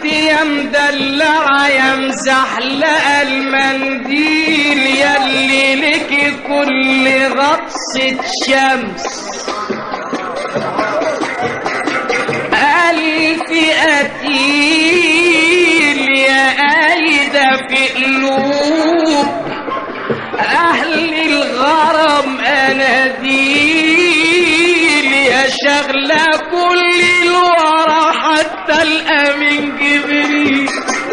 يا مدلعة يا مزحلقة المنديل يلي لك كل غطسة شمس ألف قتيل يا قايدة في قلوب أهل الغرم أناديل يا شغلة كل الورى حتى الأمين جبريل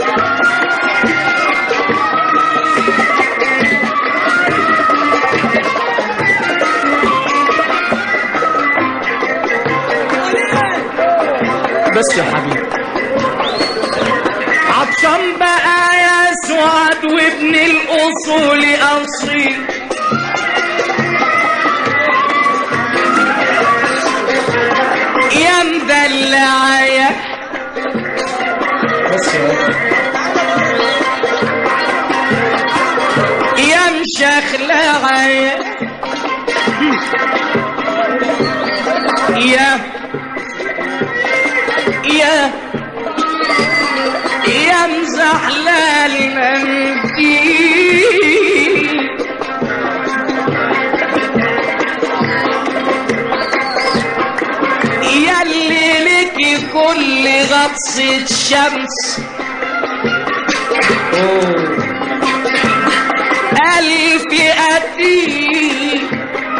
بس يا حبيبي عطشان بقى يا سعد وابن الأصول أصيل يا مدلع يا بس يا يا مشخلع يا يا يا يا مزحلة المنديل ياللي لك كل غطسة شمس ألف أتي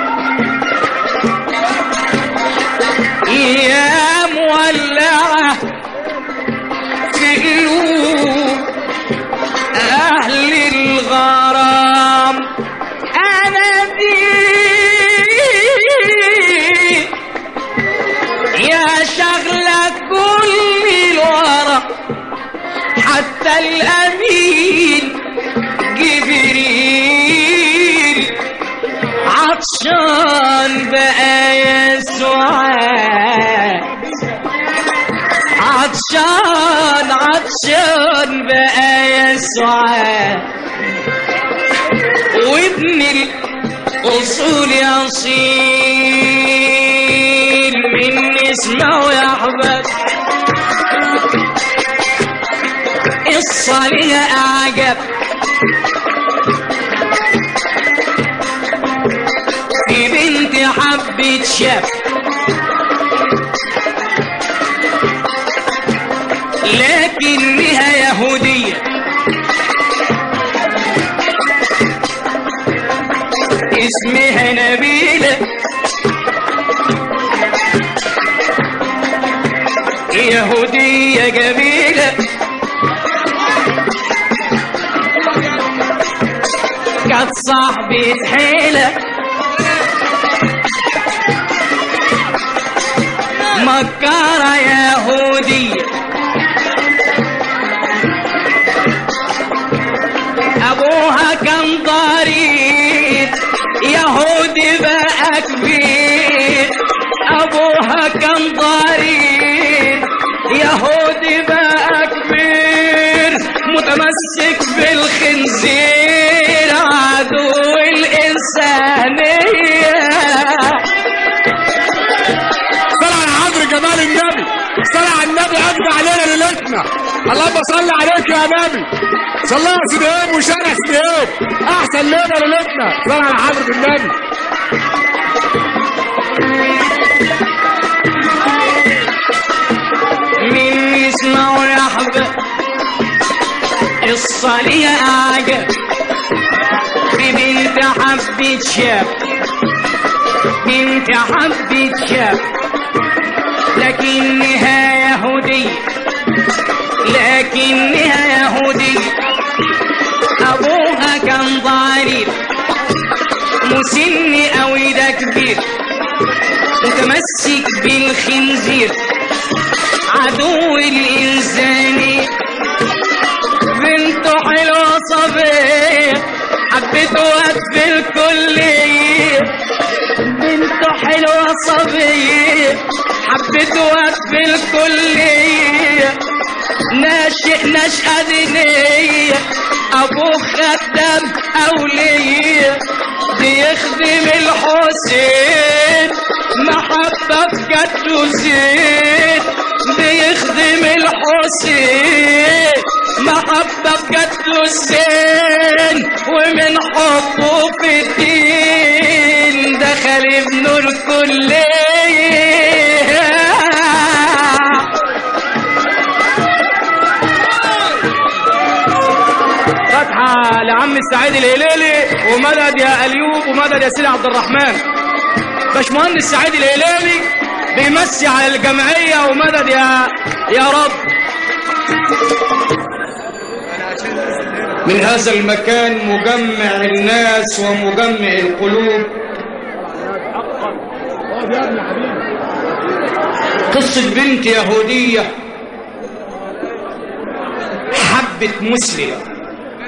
يا مولعة في قلوب أهل الغرام أنا دي يا شغلة كل الورى حتى الأمين جبريل عطشان بقى يا سعاد عطشان عطشان بقى يا سعاد وابن الأصول يصيل من اسمه يا أحباب الصلية أعجب في بنت حبة شاب لكنها يهودية اسمها نبيلة يهودية جميلة كانت صاحبة حيلة مكارة يهودية أبوها كان ضريب يهودي بقى كبير أبوها كان ضريب يهودي بقى كبير متمسك بالخنزير عدو الإنسانية صلى على حضر جمال النبي صلى على النبي اجمع علينا ليلتنا اللهم صل عليك يا نبي صلى على سيدي وشارع سيدي احسن ليله ليلتنا صلى على حضرة النبي من يسمعوا الأحباب الصلية أعجب ببنت حبة شاب بنت حبة شاب لكنها يهودية لكنها يهودية أبوها كان ضرير مسن أوي ده كبير متمسك بالخنزير عدو الإنساني بنته حلوة صبية حبيته وقت في الكلية بنته حلوة صبية حبيته وقت في الكلية ناشئ نشأة دينية أبوه خدام أولية بيخدم الحسين محبة في جد وزيت بيخدم الحسين محبة بجد له الزين ومن حبه في الدين دخل ابن الكلية فتحة لعم السعيد الهلالي ومدد يا أليوب ومدد يا سيدي عبد الرحمن باشمهندس سعيد الهلالي بيمسي على الجمعية ومدد يا يا رب من هذا المكان مجمع الناس ومجمع القلوب قصة بنت يهودية حبت مسلم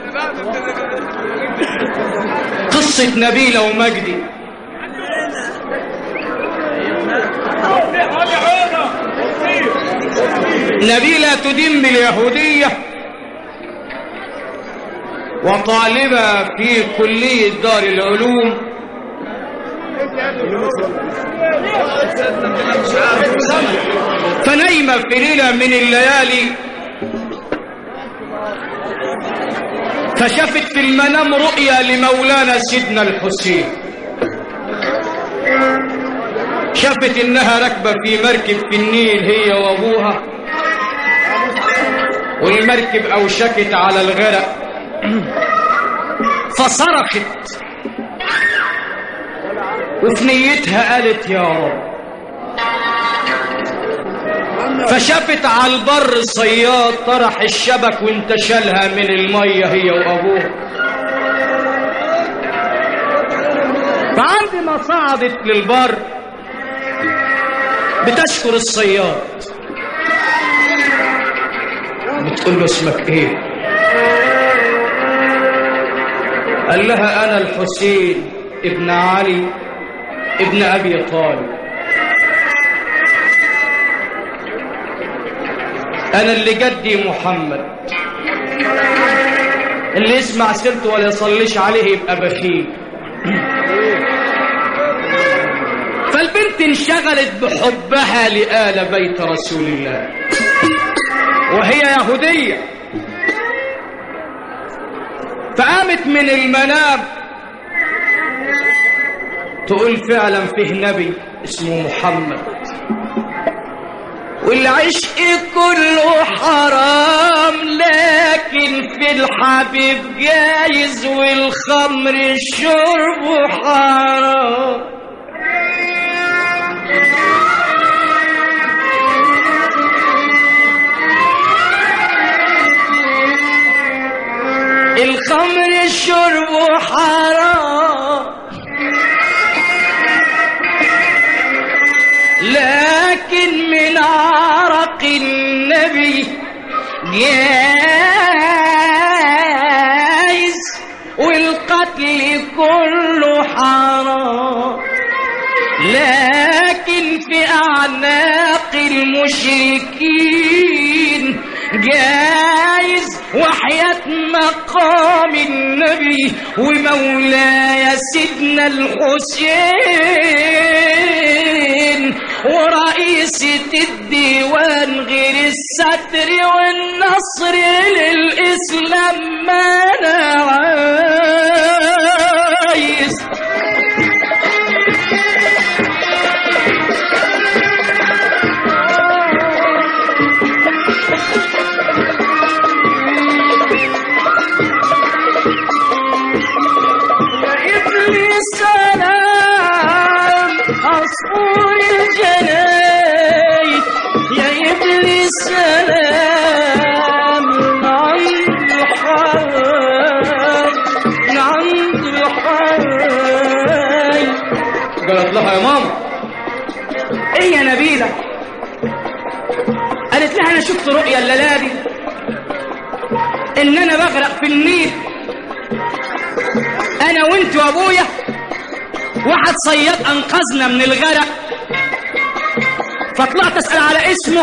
قصة نبيلة ومجدي نبيلة تدين باليهودية وطالبة في كلية دار العلوم فنايمة في ليلة من الليالي فشافت في المنام رؤيا لمولانا سيدنا الحسين شافت انها راكبه في مركب في النيل هي وابوها والمركب اوشكت على الغرق فصرخت وفي نيتها قالت يا رب فشافت على البر صياد طرح الشبك وانتشلها من المية هي وأبوها فعند ما صعدت للبر بتشكر الصياد بتقول له اسمك ايه قال لها انا الحسين ابن علي ابن ابي طالب انا اللي جدي محمد اللي يسمع سيرته ولا يصليش عليه يبقى بخيل فالبنت انشغلت بحبها لآل بيت رسول الله وهي يهودية فقامت من المنام تقول فعلا فيه نبي اسمه محمد والعشق كله حرام لكن في الحبيب جايز والخمر الشرب حرام الخمر الشرب حرام لكن من عرق النبي جايز والقتل كله حرام لكن في أعناق المشركين جايز وحياة مقام النبي ومولاي سيدنا الحسين ورئيسة الديوان غير الستر والنصر للإسلام ما أنا عايز إبليس سلام عصفور الجناي يا إبليس سلام عند الحي عند الحي قالت لها يا ماما ايه يا نبيلة قالت لها انا شفت رؤيا الليلة دي ان انا بغرق في النيل انا وانت وابويا واحد صياد انقذنا من الغرق فطلعت اسال على اسمه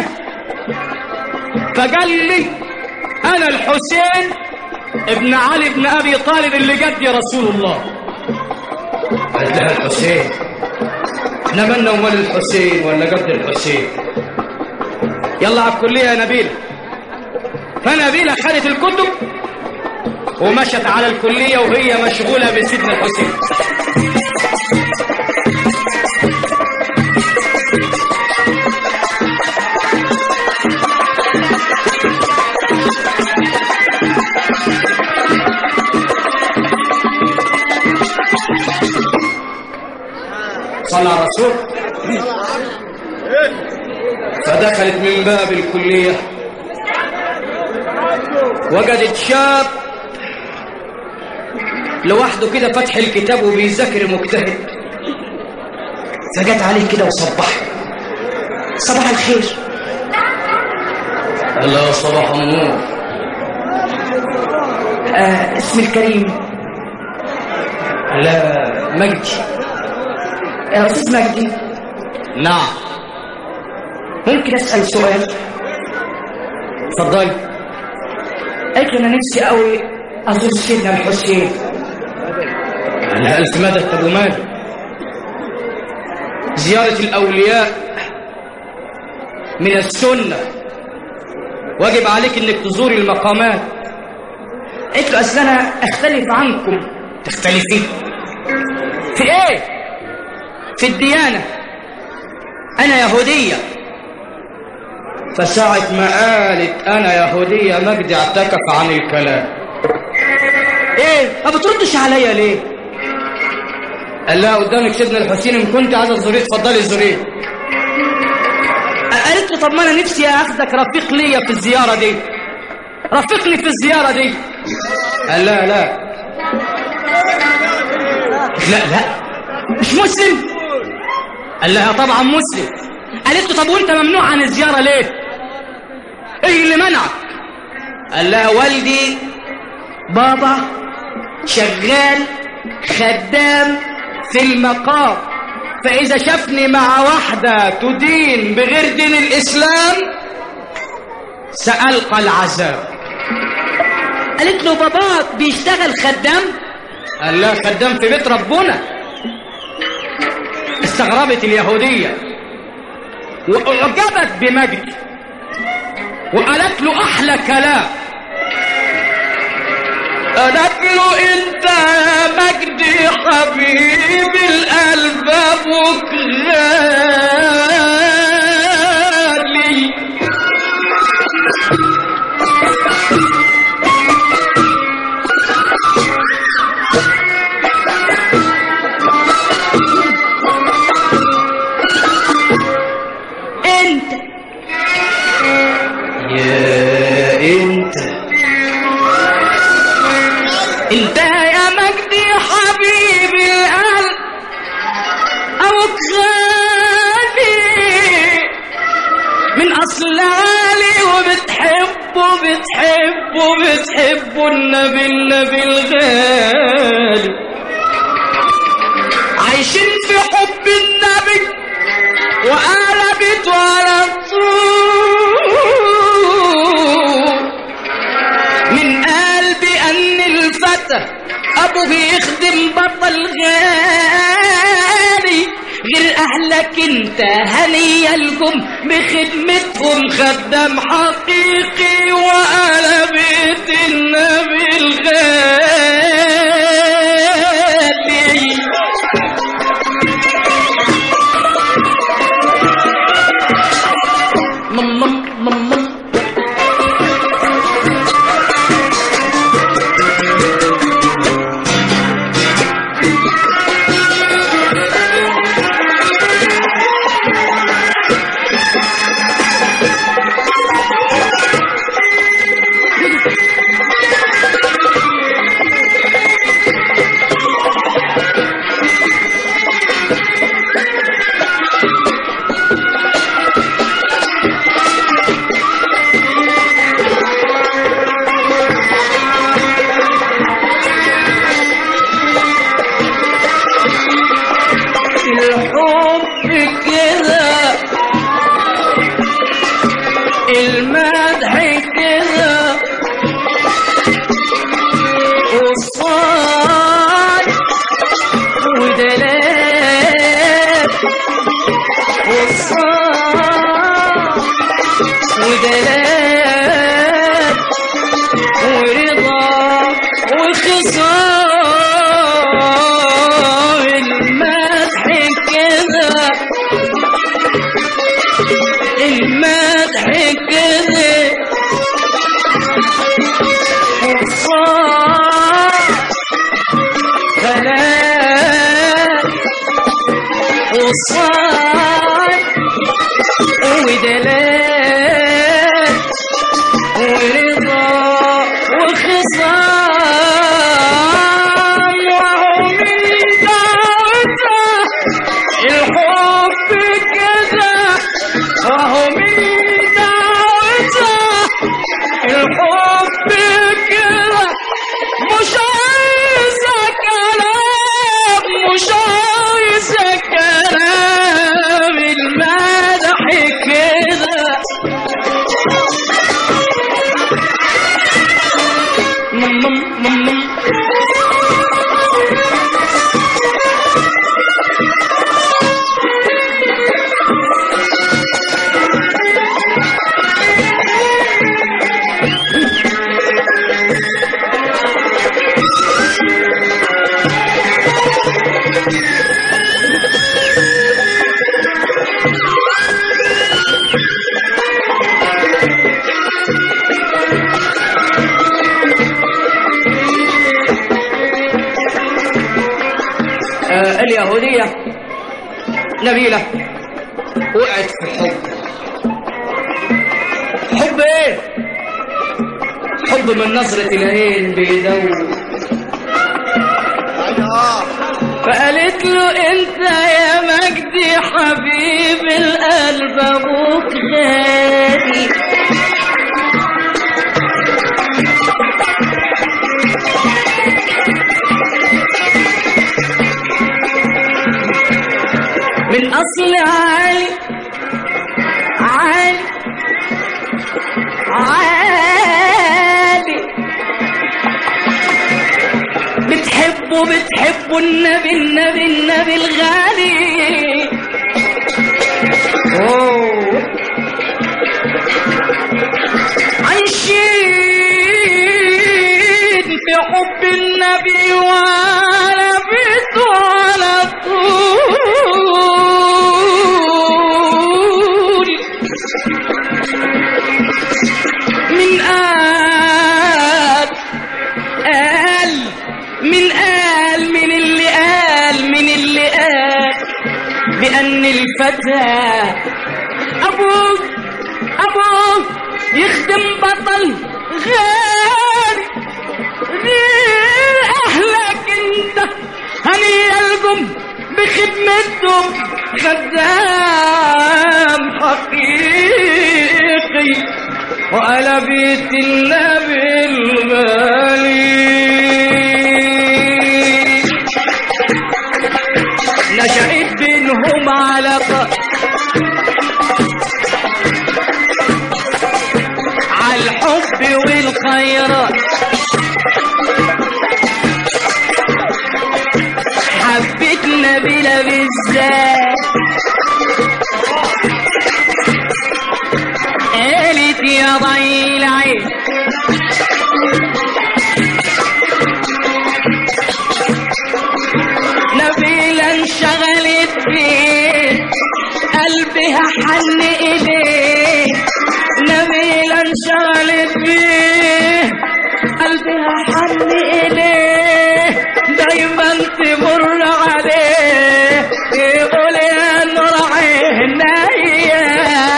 فقال لي انا الحسين ابن علي بن ابي طالب اللي جدي رسول الله قالت لها الحسين احنا مالنا ومال الحسين ولا جد الحسين يلا على الكلية يا نبيلة فنبيلة خدت الكتب ومشت على الكلية وهي مشغولة بسيدنا الحسين صلى على الرسول فدخلت من باب الكلية وجدت شاب لوحده كده فتح الكتاب وبيذاكر مجتهد فجت عليه كده وصبح صباح الخير قال له صباح النور آه اسمي الكريم لا مجدي يا استاذ مجدي نعم ممكن اسال سؤال اتفضلي قالت له انا نفسي قوي ازور سيدنا الحسين على الف مدد ابو مالك زياره الاولياء من السنه واجب عليك انك تزوري المقامات قالت له اصل انا اختلف عنكم تختلفي في ايه في الديانه انا يهوديه فساعة ما قالت أنا يهودية مجدي اعتكف عن الكلام إيه ما بتردش عليا ليه قال لها قدامك سيدنا الحسين إن كنت عايزة تزوريه اتفضلي زوريه قالت له طب ما أنا نفسي أخدك رفيق ليا في الزيارة دي رفيقني في الزيارة دي قال لا لا لا لا مش مسلم قال لها طبعا مسلم قالت له طب وانت ممنوع عن الزيارة ليه ايه اللي منعك قال لها والدي بابا شغال خدام في المقام فإذا شافني مع واحدة تدين بغير دين الإسلام سألقى العذاب قالت له باباك بيشتغل خدام قال لها خدام في بيت ربنا استغربت اليهودية وأعجبت بمجد وقالت له أحلى كلام قالت له انت يا مجدي حبيب القلب ابوك غالي انت يا انت انت يا مجدي حبيبي القلب ابوك غالي من اصل غالي وبتحبه بتحبه بتحبه النبي النبي الغالي عايشين في حب النبي وقلبت على طول من قلبي أن الفتى أبوه يخدم بطل غالي غير أهلك أنت هنيا لكم بخدمتهم خدام حقيقي وعلى بيت النبي الغالي مم مم مم مم الحب كده المدح كده وصال ودلال وصال وصال ودلال ورضا وخصام وهو من دعوته الحب كده وهو من دعوته الحب كده مش عايزة كلام مش عايزة كلام المدح كده مم مم مم مم. آه اليهودية نبيلة وقعت في الحب حب ايه حب من نظرة العين بيدور فقالت له انت يا مجدي حبيب القلب ابوك غالي من اصل عالي عالي عالي بتحبه بتحبه النبي النبي النبي الغالي أوه. عايشين في حب النبي وعلى بيته على طول من قال قال من قال من اللي قال من اللي قال بأن الفتى أبوه أبوه يخدم بطل غالي غير أهلك أنت هني الجم بخدمتهم خدام حقيقي وعلى بيت النبي الغالي نشأت بينهم علاقة على الحب والخيرات حبيت نبيلة بالذات قالت يا ضي العين نبيلة انشغلت بيه قلبها حن إليه نبيلة انشغلت بيه قلبها حن إليه دايما تمر عليه يقول يا نور عينيا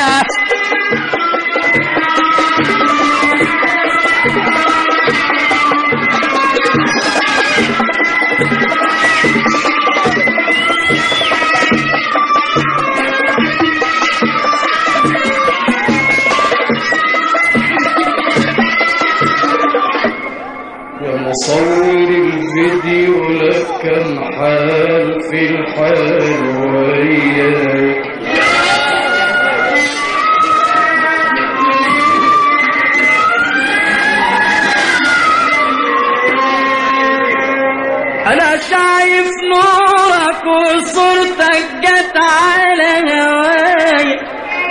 يا مصور الفيديو لك كم حال في الحال وياك انا شايف نورك وصورتك جت على هواي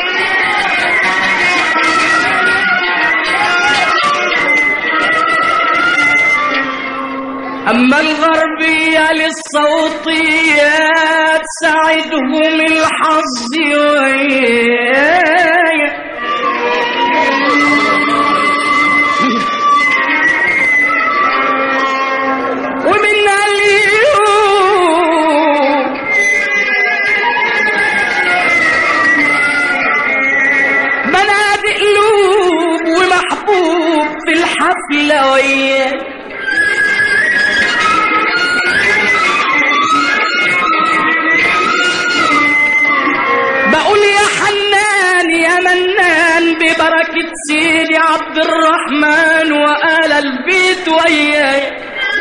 اما الغربية للصوتيات ساعدهم الحظ وياي ومن اليوم حفلة وياك بقول يا حنان يا منان ببركة سيدي عبد الرحمن وآل البيت وياي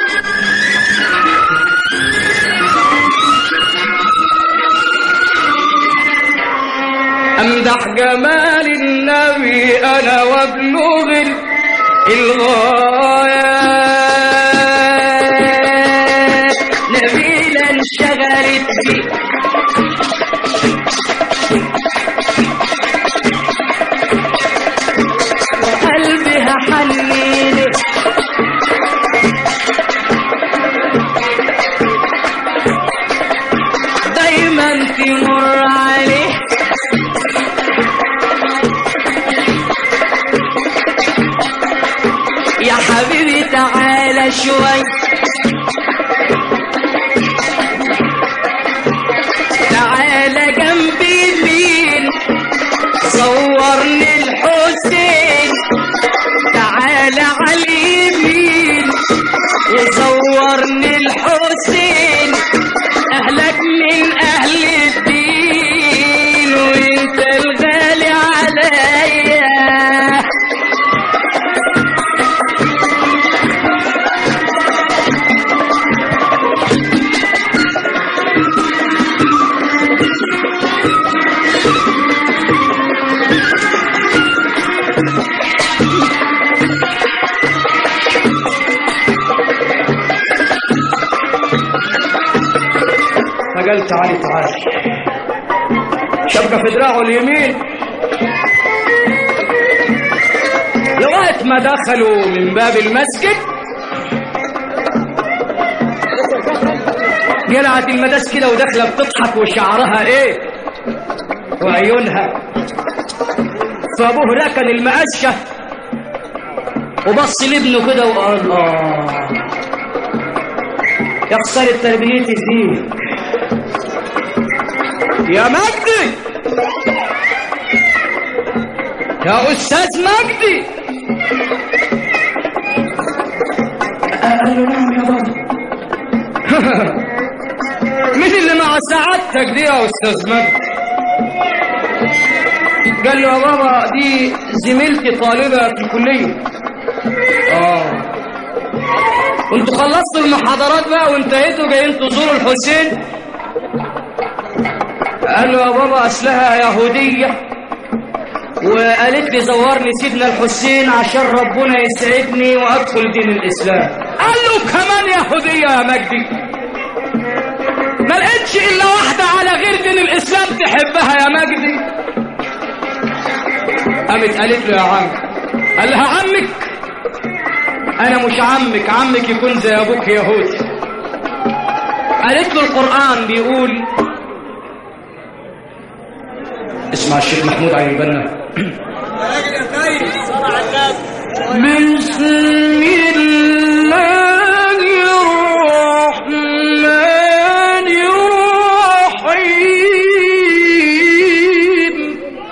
امدح جمال النبي انا وابلغ ال- الغايات نبيلة انشغلت بي وقلبها حنيني دايما تمر عليه يا حبيبي تعالى شوي تعالى جنبي مين صورني الحسين تعالى على اليمين وصورني الحسين اهلك من اهل الدين وانت الغالي عليا فقال تعالي تعالي شبكة في دراعه اليمين لغاية ما دخلوا من باب المسجد قلعت المداس كده وداخلة بتضحك وشعرها ايه وعيونها فابوه ركن المقشة وبص لابنه كده وقال اه يا خسارة تربيتي فيك يا مجدي يا أستاذ مجدي قال له نعم يا بابا مين اللي مع سعادتك دي يا أستاذ مجدي قال له يا بابا دي زميلتي طالبة في الكلية اه وانتوا خلصتوا المحاضرات بقى وانتهيتوا جايين تزوروا الحسين قال له يا بابا اصلها يهودية وقالت لي زورني سيدنا الحسين عشان ربنا يسعدني وادخل دين الاسلام قال له كمان يهودية يا مجدي ما لقيتش الا واحدة على غير دين الاسلام تحبها يا مجدي قامت قالت له يا عم قال لها عمك انا مش عمك عمك يكون زي ابوك يهودي قالت له القرآن بيقول اسمع الشيخ محمود علي البنا بسم الله الرحمن الرحيم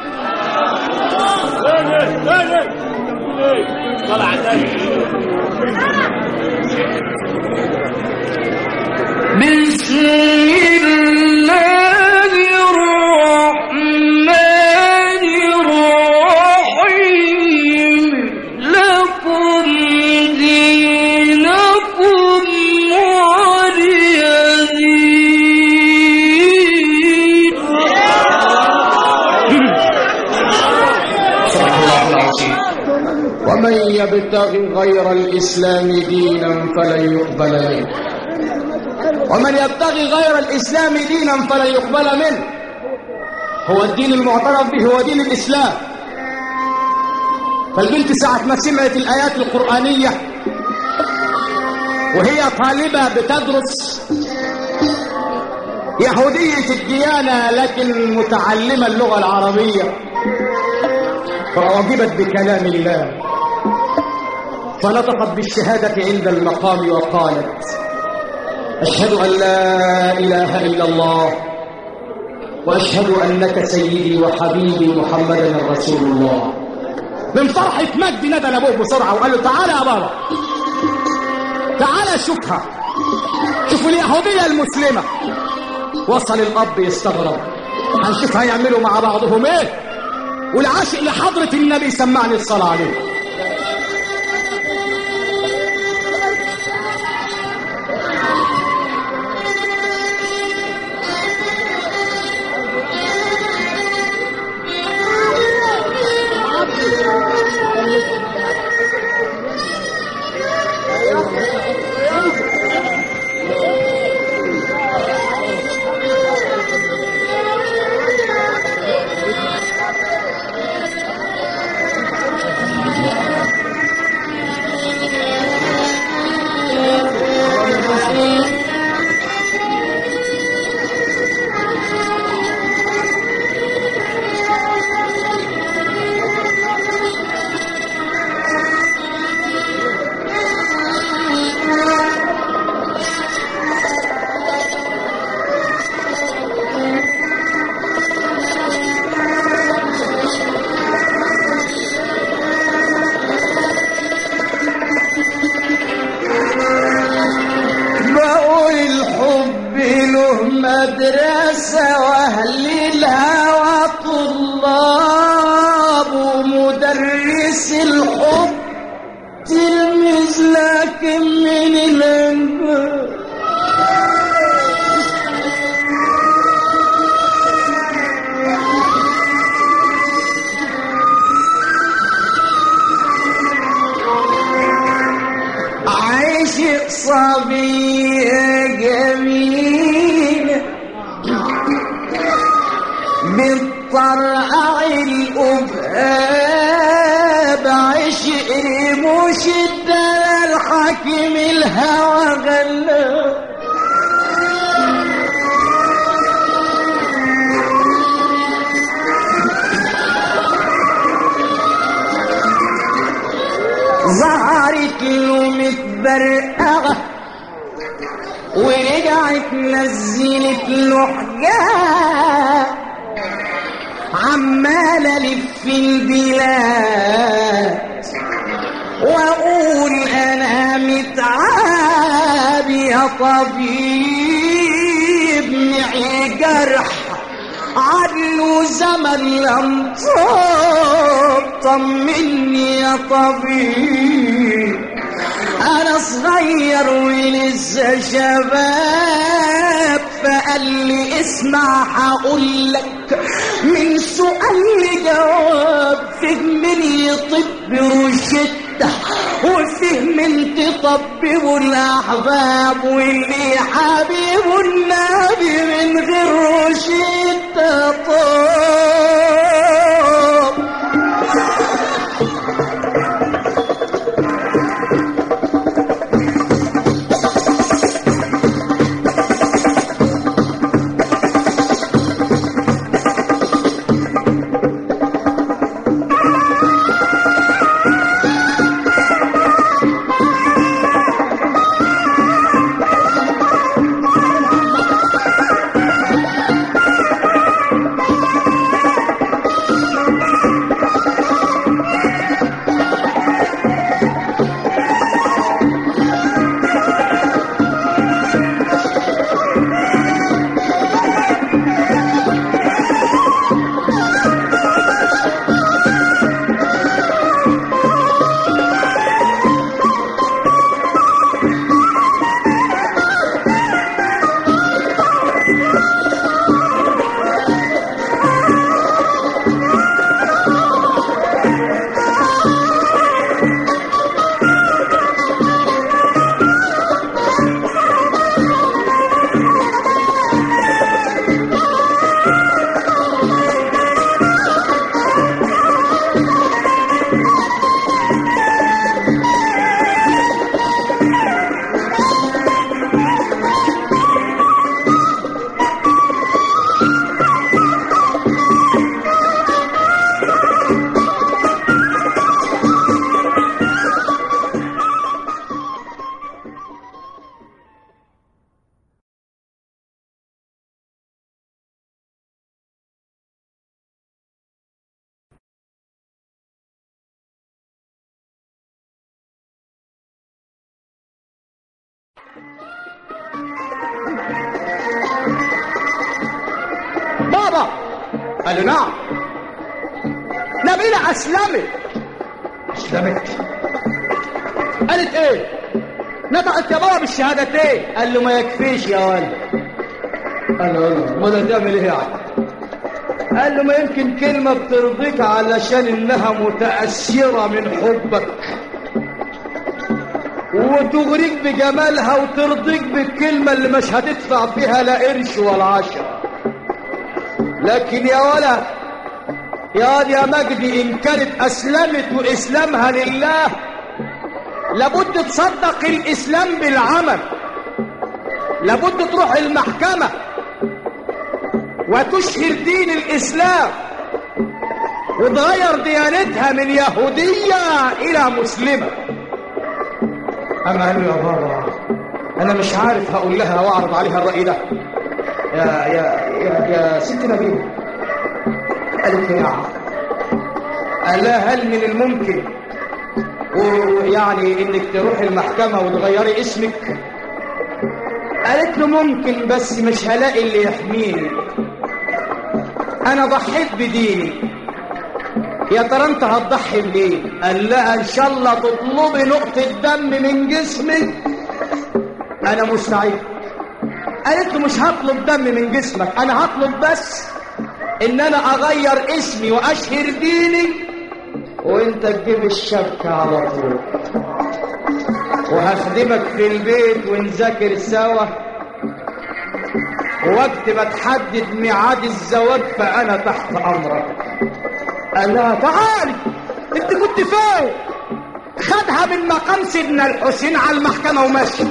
بسم الله الرحمن الرحيم لكم دينكم ولي دين صدق الله العظيم ومن يبتغي غير الإسلام دينا فلن يقبل منه ومن يبتغي غير الإسلام دينا فلن يقبل منه هو الدين المعترف به هو دين الإسلام فالبنت ساعة ما سمعت الآيات القرآنية وهي طالبة بتدرس يهودية الديانة لكن متعلمة اللغة العربية فأعجبت بكلام الله فنطقت بالشهادة عند المقام وقالت أشهد أن لا إله إلا الله وأشهد أنك سيدي وحبيبي محمدا رسول الله من فرحة مجدي ندى لابوه بسرعة وقال له تعالى يا بابا تعالى شوفها شوفوا اليهودية المسلمة وصل الأب يستغرب هنشوف هيعملوا مع بعضهم ايه والعاشق لحضرة النبي سمعني الصلاة عليه بقول الحب له مدرسة وأهل الهوى طلاب ومدرس الحب تلميذ لكن من الأنباب عاشق صبية جميلة بالطرقع الأبهاب عشق رموش الدلال حاكم الهوى غلاب ظهرت له متبرقعة ورجعت نزلت له حجاب عمال الف البلاد واقول انا متعب يا طبيب معي جرح عدل زمن لم طاب طمني يا طبيب انا صغير ولسه شباب فقال لي اسمع هقول لك من سؤال لجواب فهمني طب روشته وفهم انت طبب الاحباب واللي حبيب النبي من غير روشته طاب قال له نعم نبيلة أسلمت اسلمت قالت ايه نطقت يا بابا بالشهادتين قال له ما يكفيش يا ولد قال له قال له امال هتعمل ايه يعني قال له ما يمكن كلمة بترضيك علشان انها متأثرة من حبك وتغريك بجمالها وترضيك بالكلمة اللي مش هتدفع فيها لا قرش ولا عشرة لكن يا ولد يا واد يا مجدي ان كانت اسلمت واسلامها لله لابد تصدق الاسلام بالعمل لابد تروح المحكمة وتشهر دين الاسلام وتغير ديانتها من يهودية الى مسلمة اما قال له يا بابا انا مش عارف هقول لها واعرض عليها الرأي ده يا يا يا, يا ست نبيل قالت له نعم قال لها هل من الممكن ويعني انك تروح المحكمة وتغيري اسمك قالت له ممكن بس مش هلاقي اللي يحميني انا ضحيت بديني يا ترى انت هتضحي بايه قال لها ان شاء الله تطلبي نقطة دم من جسمك انا مستعد قالت له مش هطلب دم من جسمك انا هطلب بس ان انا اغير اسمي واشهر ديني وانت تجيب الشبكة على طول وهخدمك في البيت ونذاكر سوا وقت ما تحدد ميعاد الزواج فانا تحت امرك قال لها تعالي انت كنت فين خدها من مقام سيدنا الحسين على المحكمة وماشي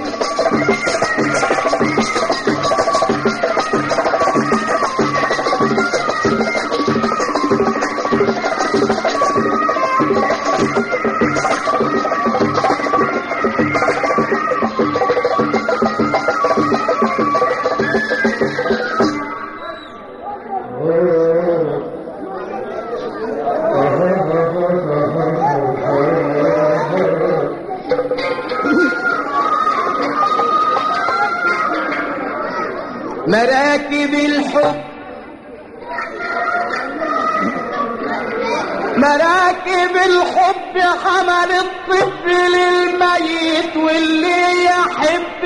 مراكب الحب مراكب الحب حمل الطفل للميت واللي يحب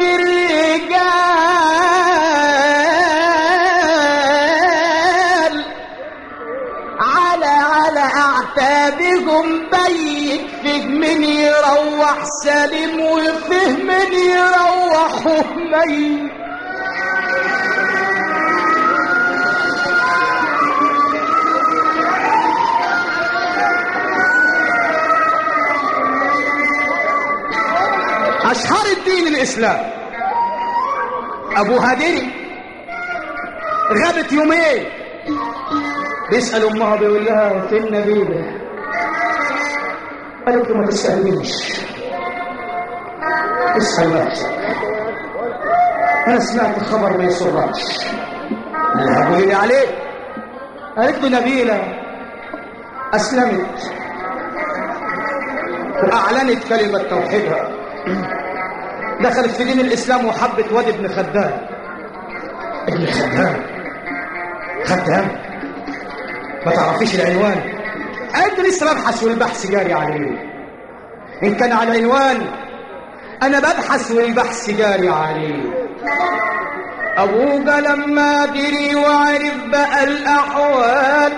الرجال على على اعتابهم بيت فيه من يروح سالم وفيه من يروح ميت أشهر الدين الإسلام أبو هدري غابت يومين بيسأل أمها بيقول لها فين نبيلة قالت له ما تسألنيش اسأل نفسك أنا سمعت خبر ما يسركش أنا هقول لي عليه قالت له نبيلة أسلمت وأعلنت كلمة توحيدها دخلت في دين الإسلام وحبت واد ابن خدام ابن خدام خدام ما تعرفيش العنوان أنا لسه ببحث والبحث جاري عليه إن كان على العنوان أنا ببحث والبحث جاري عليه أبوك لما دري وعرف بقى الأحوال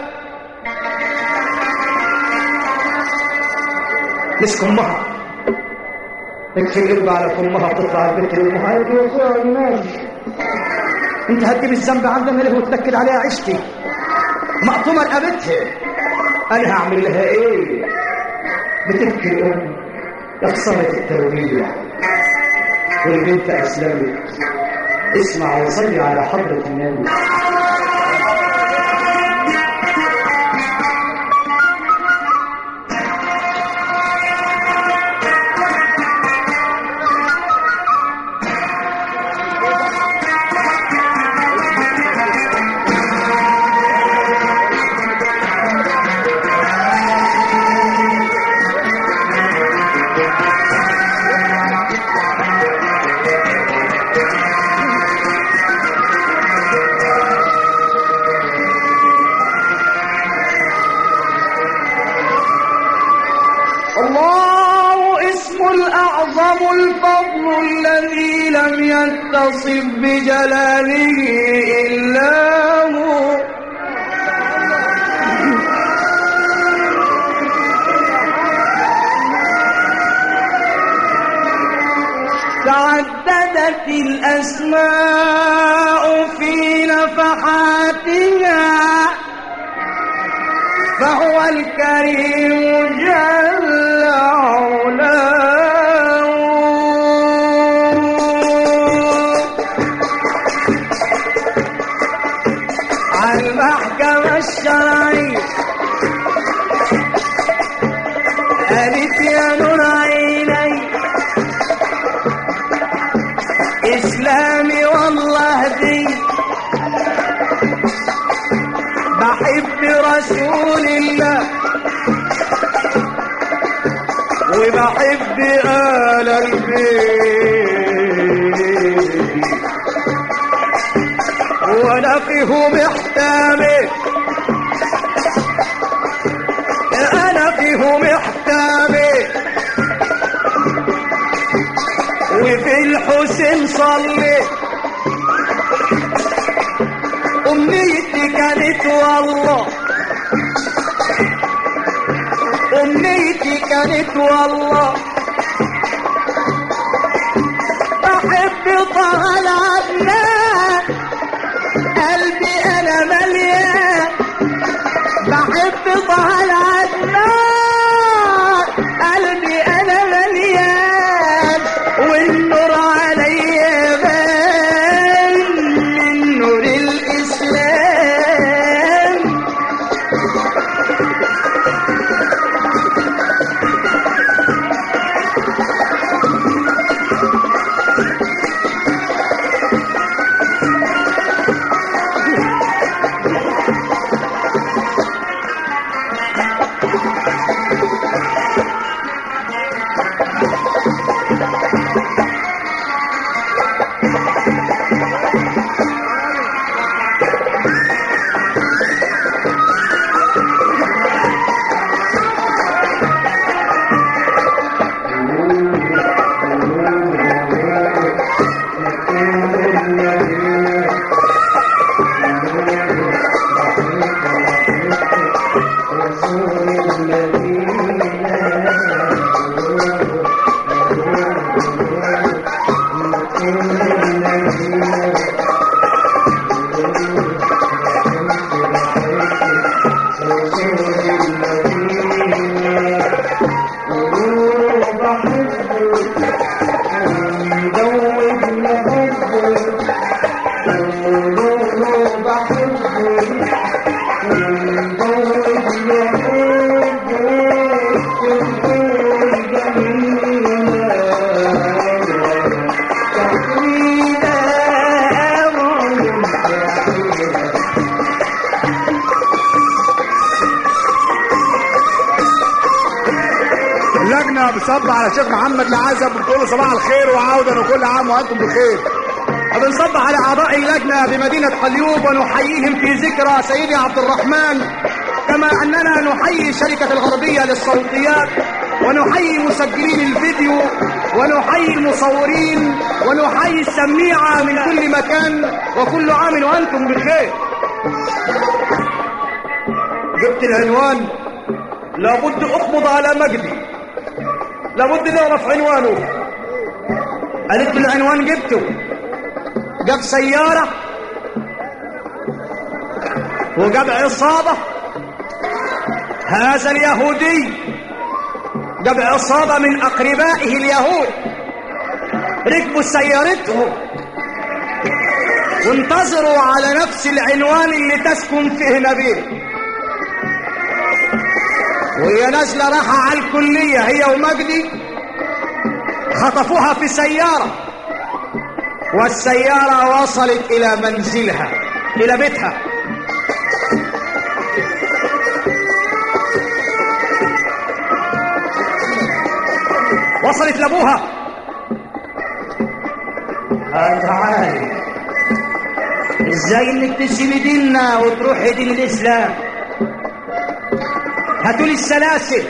مسك أمها تكفي قلب على فمها تطلع البنت لامها يا اخويا ماشي انت هتجيب الذنب عندنا ليه وتنكد عليها عشتي مقطومه رقبتها انا هعمل لها ايه بتبكي الام اقصرت التربيه والبنت اسلمت اسمع وصلي على حضره النبي لم يتصف بجلاله إلا هو تعددت الأسماء في نفحاتها فهو الكريم جل علاه على المحكمة الشرعية قالت يا نور عيني إسلامي والله دي بحب رسول الله وبحب آل البيت وانا فيه محتامي انا فيه محتامي وفي الحسين صلي امنيتي كانت والله امنيتي كانت والله بحب طه العدنان قلبي انا مليان بحب طه العدنان قلبي انا مليان والنور عليا بان من نور الاسلام اللجنه بتصب على شيخ محمد العزب وبتقول له صباح الخير وعودا وكل عام وانتم بخير وبنصب على أعضاء اللجنة بمدينة قليوب ونحييهم في ذكرى سيدي عبد الرحمن كما أننا نحيي شركة الغربية للصوتيات ونحيي مسجلين الفيديو ونحيي المصورين ونحيي السميعة من كل مكان وكل عام وأنتم بخير جبت العنوان لابد أقبض على مجدي لابد نعرف عنوانه قالت له العنوان جبته جاب سيارة وجاب عصابة هذا اليهودي جاب عصابة من أقربائه اليهود ركبوا سيارتهم وانتظروا على نفس العنوان اللي تسكن فيه نبيل وهي نازلة راحة على الكلية هي ومجدي خطفوها في سيارة والسيارة وصلت إلى منزلها إلى بيتها وصلت لأبوها آه تعالي ازاي انك تسيبي ديننا وتروحي دين الاسلام هاتولي السلاسل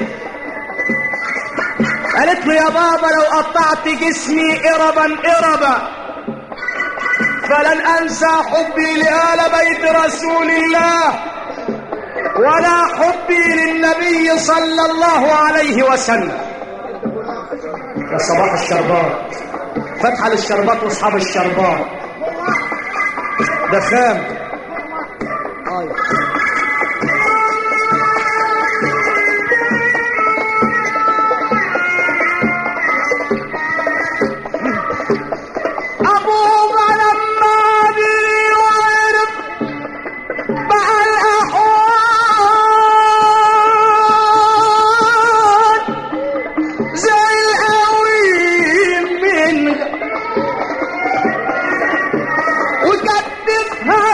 قالت له يا بابا لو قطعت جسمي إربا إربا فلن أنسى حبي لآل بيت رسول الله ولا حبي للنبي صلى الله عليه وسلم يا صباح الشربات فتحة للشربات واصحاب الشربات ده خام أبوك لما دري وعرف بقى الأحوال زي القوي من وكتفها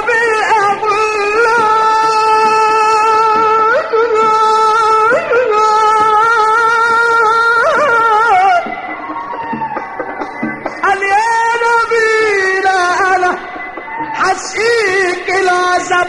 بالأغلال قال يا نبينا انا حسيك العذاب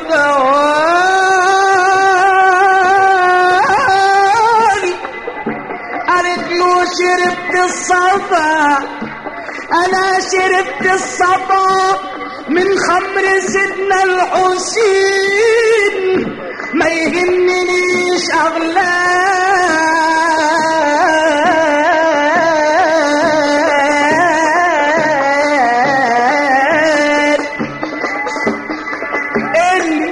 متوالي قالت له شربت الصفا انا شربت الصفا من خمر سيدنا الحسين ما يهمنيش اغلال اللي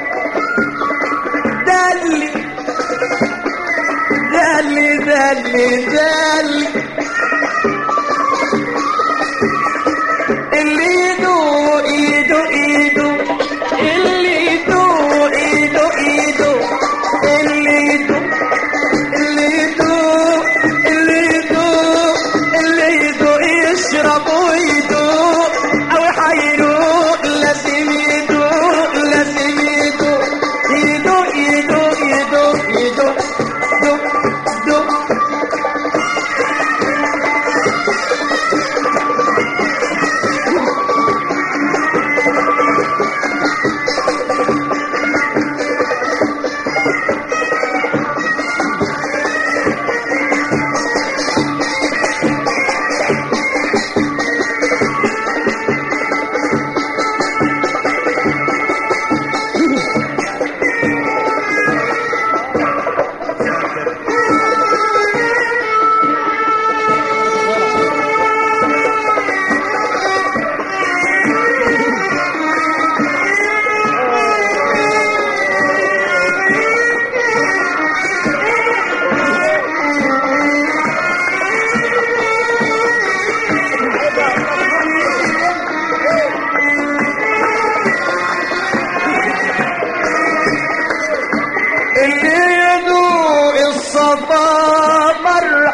دلي دلي دلي دلي اللي ايده ايده ايده اللي ايده ايده ايده اللي ايده اللي ايده اللي ايده اللي ايده يشرب ويدوق او حيروق لازم يدوق لازم يدوق يدوق يدوق يدوق يدوق دوق دوق اللي يدوق الصفا مرة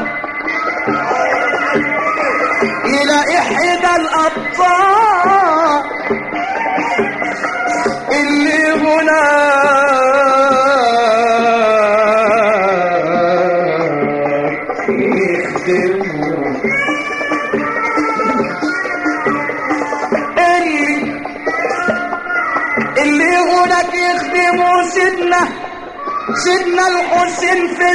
يلاقي حدى الأبطال اللي هنا يخدمه اللي اللي هناك يخدموا سيدنا سيدنا الحسين في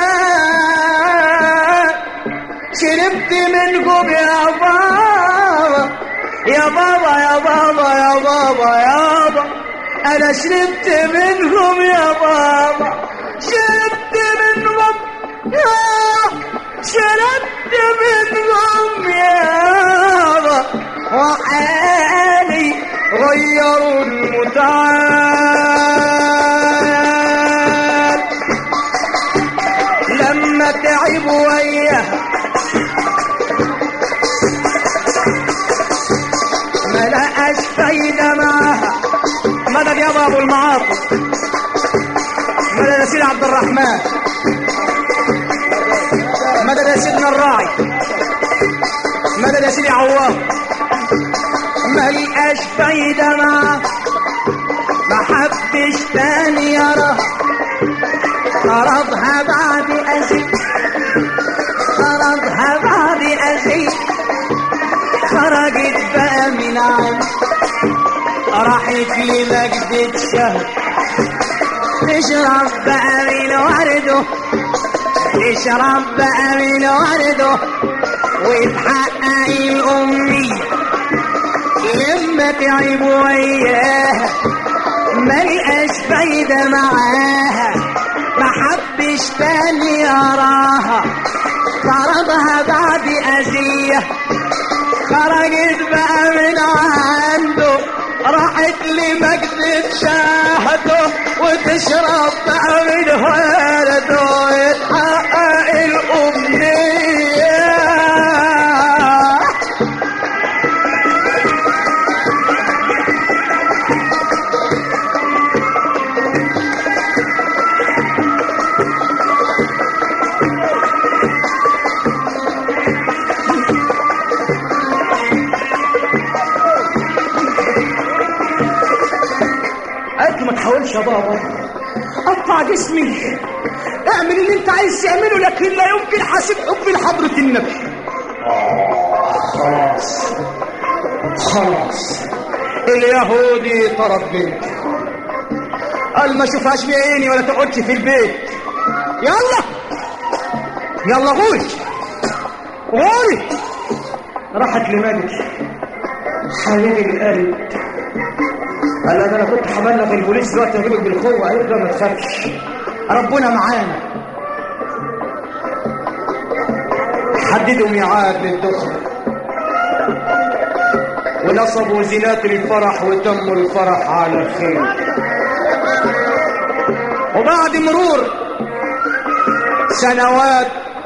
الحال شربت منكم يا بابا يا بابا يا بابا يا بابا يا بابا انا شربت منكم يا بابا شربت منكم يا شربت منكم يا بابا وحالي غيروا المتعال لما تعبوا وياها ما لقاش فايدة معاها مدد يابا ابو المعاطف مدد يا سيدي عبد الرحمن مدد يا سيدنا الراعي مدد يا سيدي عوام ما لقاش فايدة معاه ما حبش تاني يرى طردها بعد أزي طردها بعد أزي خرجت بقى من عين راحت لمجد شهر تشرب بقى من ورده تشرب بقى من ورده وتحقق الأمنية ما تعب وياها ملقاش فايدة معاها ما حبش تاني يراها طردها بعد أذية خرجت بقى من عنده راحت لمجد شاهده وتشرب بقى من ورده يتحقق الأمنية قالت له ما تحاولش يا بابا قطع جسمي اعمل اللي انت عايز تعمله لكن لا يمكن حاسب حب لحضرة النبي خلاص خلاص اليهودي طرد بنتي قال ما اشوفهاش بعيني ولا تقعدش في البيت يلا يلا غوري غوري راحت لمالك حبيبي القلب قال لها ده انا كنت هبلغ البوليس دلوقتي اجيبك بالقوه قالت له ما تخافش ربنا معانا حددوا ميعاد للدخل ونصبوا زينات الفرح وتموا الفرح على خير وبعد مرور سنوات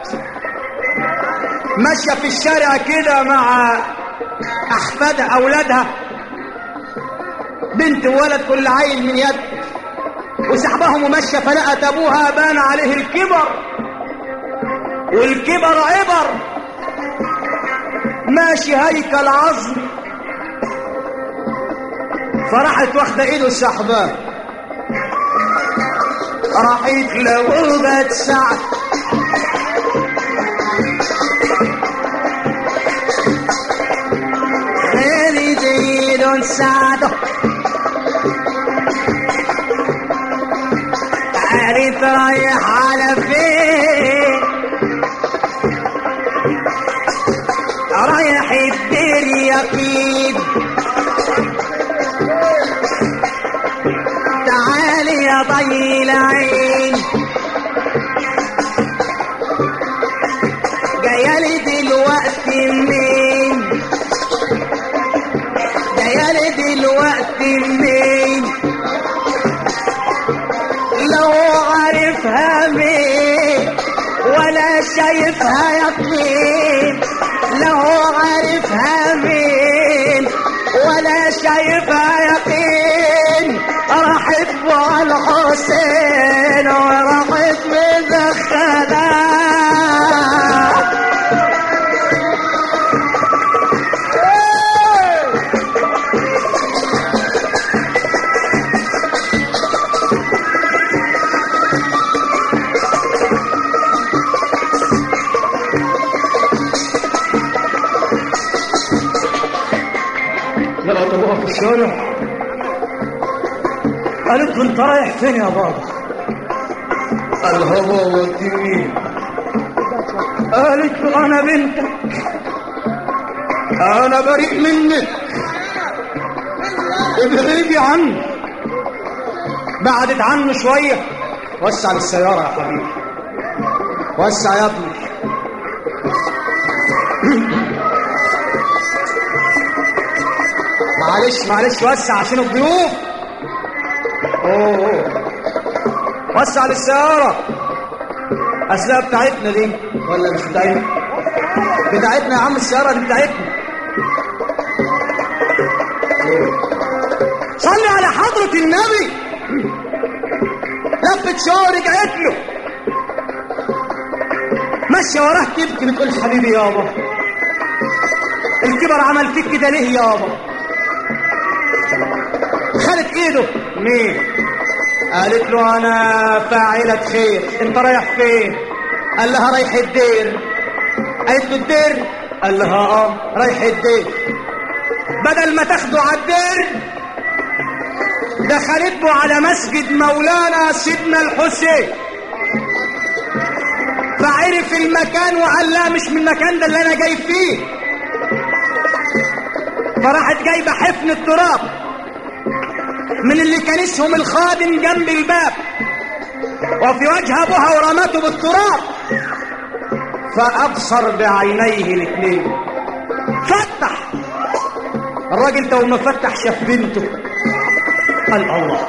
ماشيه في الشارع كده مع احفاد اولادها بنت وولد كل عيل من يد وسحبهم ومشى فلقت ابوها بان عليه الكبر والكبر عبر ماشي هيكل عظم فراحت واخده ايده سحباه راحت لغربة سعد خالد ايده سعده عارف رايح على فين رايح الدير يقين تعالي يا ضي العين جايالي دلوقتي منين جايالي دلوقتي منين لو عارفها مين ولا شايفها يقين لو عارفها مين ولا شايفها يقين رحت على الحسين ورحت مدخلها لقيت ابوها في الشارع قالت له انت رايح فين يا بابا قال لها بابا انت مين قالت له انا بنتك انا بريء منك ابعدي عني بعدت عنه شويه وسع للسياره يا حبيبي وسع يا ابني معلش معلش وسع عشان الضيوف اوه أوه. وسع للسيارة أصلها بتاعتنا دي ولا مش بتاعتنا بتاعتنا يا عم السيارة دي بتاعتنا صلي على حضرة النبي لفت شعر رجعت له ماشية وراه تبكي بتقول حبيبي يابا الكبر عمل فيك كده ليه يابا خدت ايده مين قالت له انا فاعلة خير انت رايح فين قال لها رايح الدير قالت له الدير قال لها اه رايح الدير بدل ما تاخده على الدير دخلت له على مسجد مولانا سيدنا الحسين فعرف المكان وقال لا مش من المكان ده اللي انا جاي فيه فراحت جايبه حفن التراب من اللي كنسهم الخادم جنب الباب وفي وجه ابوها ورمته بالتراب فابصر بعينيه الاثنين فتح الراجل تو ما فتح شاف بنته قال الله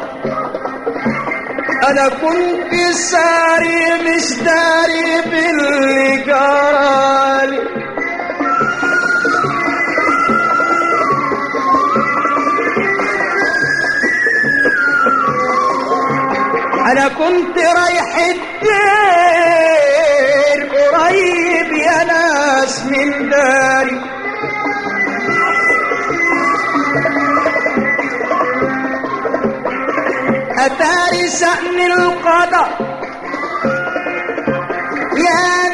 انا كنت ساري مش داري باللي جرالي انا كنت رايح الدير قريب يا ناس من داري اتاري شأن القدر يا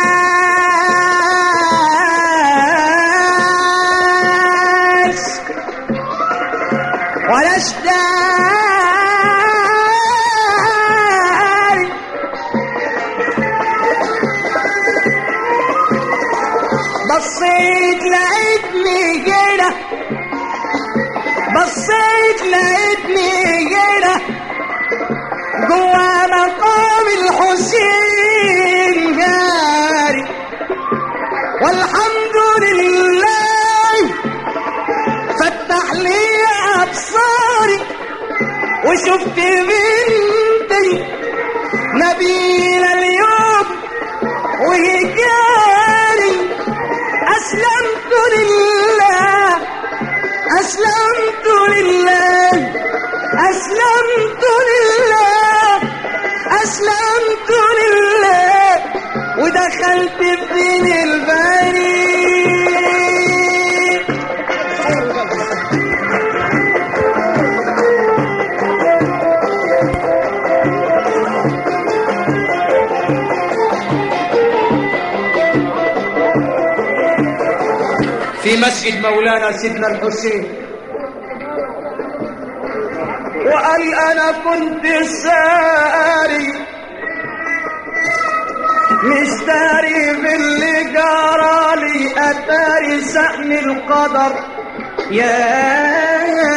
ناس ولا اشتاري بصيت لقيتني جينا بصيت لقيتني جينا جوا مقام الحسين جاري والحمد لله فتح لي ابصاري وشفت بنتي نبيل اليوم وهي جاري اسلمت لله اسلمت لله اسلمت لله اسلمت لله ودخلت في دين البريء في مسجد مولانا سيدنا الحسين وقال انا كنت ساري مش داري باللي جرالي اتاري سأم القدر يا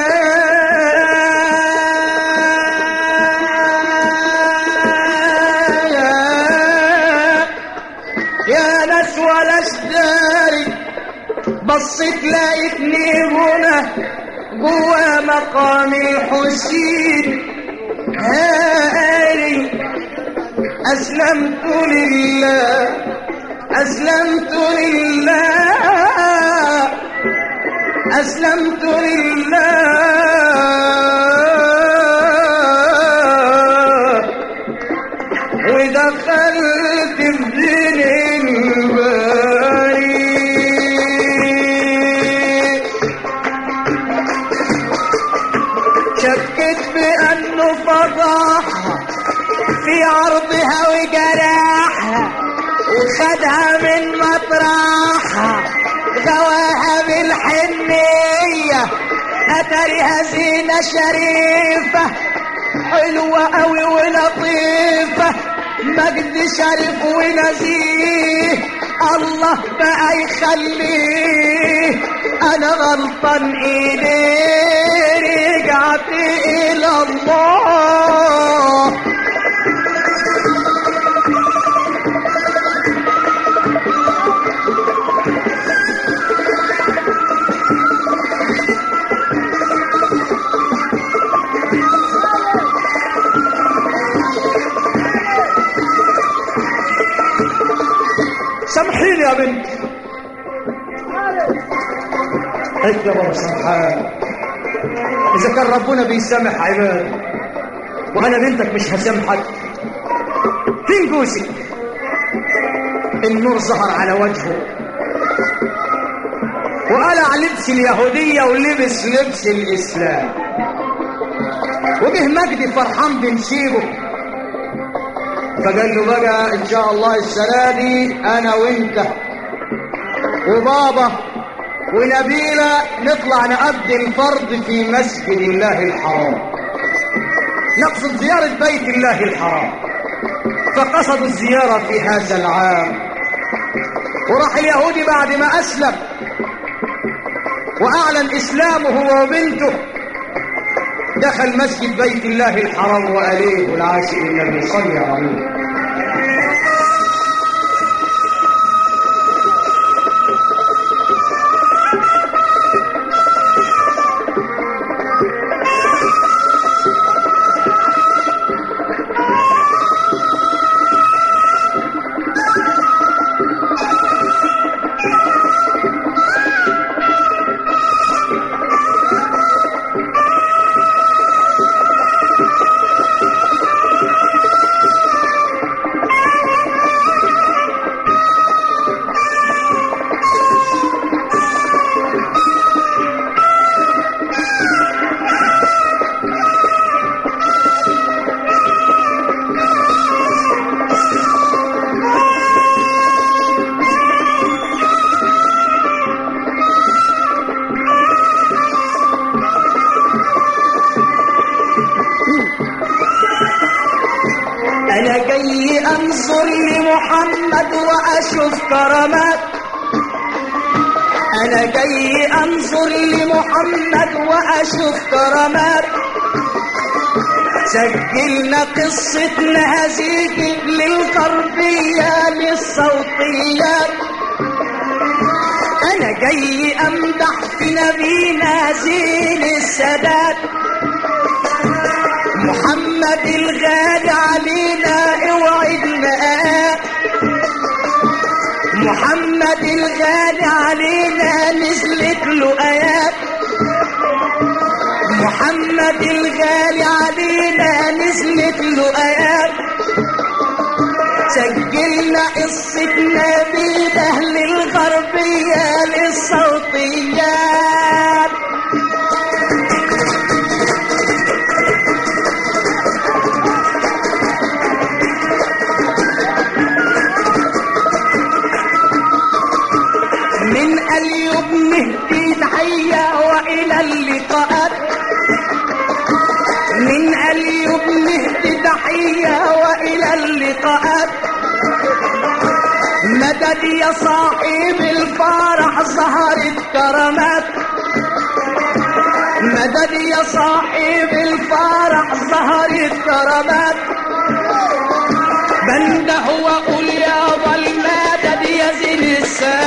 يا ناس ولا اشتاري بصيت لقيتني هنا جوا مقام الحسين هاري أسلمت لله أسلمت لله أسلمت لله ودخلت في دين الباري شكت بأنه فضحها في عرضها وجراحها وخدها من مطرحها غواها بالحنية أتريها زينة شريفة حلوة قوي ولطيفة مجد شريف ونزيه الله بقى يخليه انا غلطان ايدي رجعت الى الله سامحيني يا بنت قلت يا بابا سامحان اذا كان ربنا بيسامح عباده وانا بنتك مش هسامحك فين جوزك النور ظهر على وجهه وقلع لبس اليهودية ولبس لبس الإسلام وجه مجدي فرحان بنسيبه فقال له بقى إن شاء الله السنة دي أنا وأنت وبابا ونبيلة نطلع نقضي الفرض في مسجد الله الحرام نقصد زيارة بيت الله الحرام فقصدوا الزيارة في هذا العام وراح اليهودي بعد ما أسلم وأعلن إسلامه هو وبنته دخل مسجد بيت الله الحرام وأليه العاشق النبي صلى عليه انا جاي انظر لمحمد واشوف كرامات انا جاي انظر لمحمد واشوف كرامات سجلنا قصتنا هذه للغربية للصوتيات انا جاي امدح في نبينا زين السادات محمد الغالي علينا اوعدنا محمد الغالي علينا نزلت له ايات محمد الغالي علينا نزلت له ايات سجلنا قصتنا بأهل الغربية للصوتيات من أليوب نهدي تحية وإلى اللقاءات من أليوب نهدي تحية وإلى اللقاءات مدد يا صاحب الفرح ظهرت كرامات مدد يا صاحب الفرح ظهرت كرامات بنده وقل يا المدد يا زين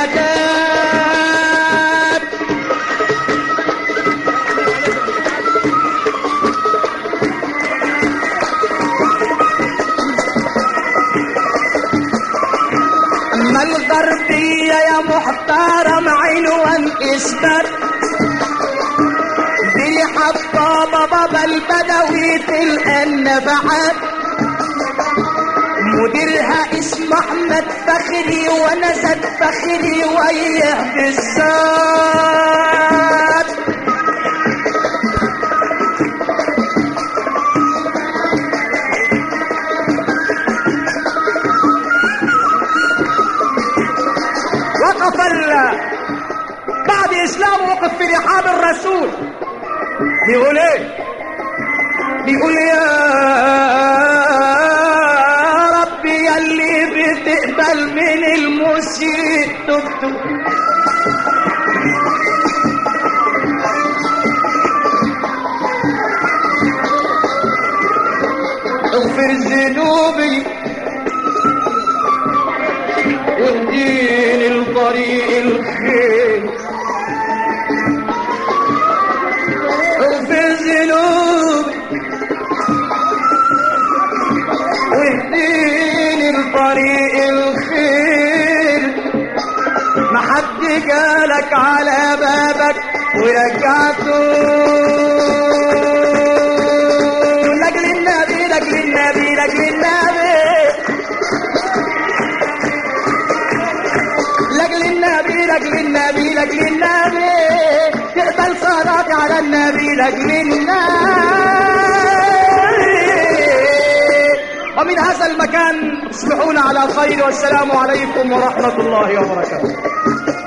السادات أما الغربية يا محترم عنوان إثبات دي حطابة بابا البدوي تلقى النفعات مديرها اسمه احمد فخري وانا زاد فخري وياه بالذات وقف ال- بعد اسلامه وقف في رحاب الرسول بيقول ايه بيقول يا ربي يلي بتقبل من المسيء تكتب اغفر ذنوبي واهديني لطريق الخير اغفر ذنوبي واهديني لطريق الخير ما حد جالك على بابك ورجعته لاجل النبي لاجل النبي لاجل النبي لاجل النبي لاجل النبي لاجل النبي تقبل صلاتي على النبي لاجل النبي ومن هذا المكان تصبحون على خير والسلام عليكم ورحمة الله وبركاته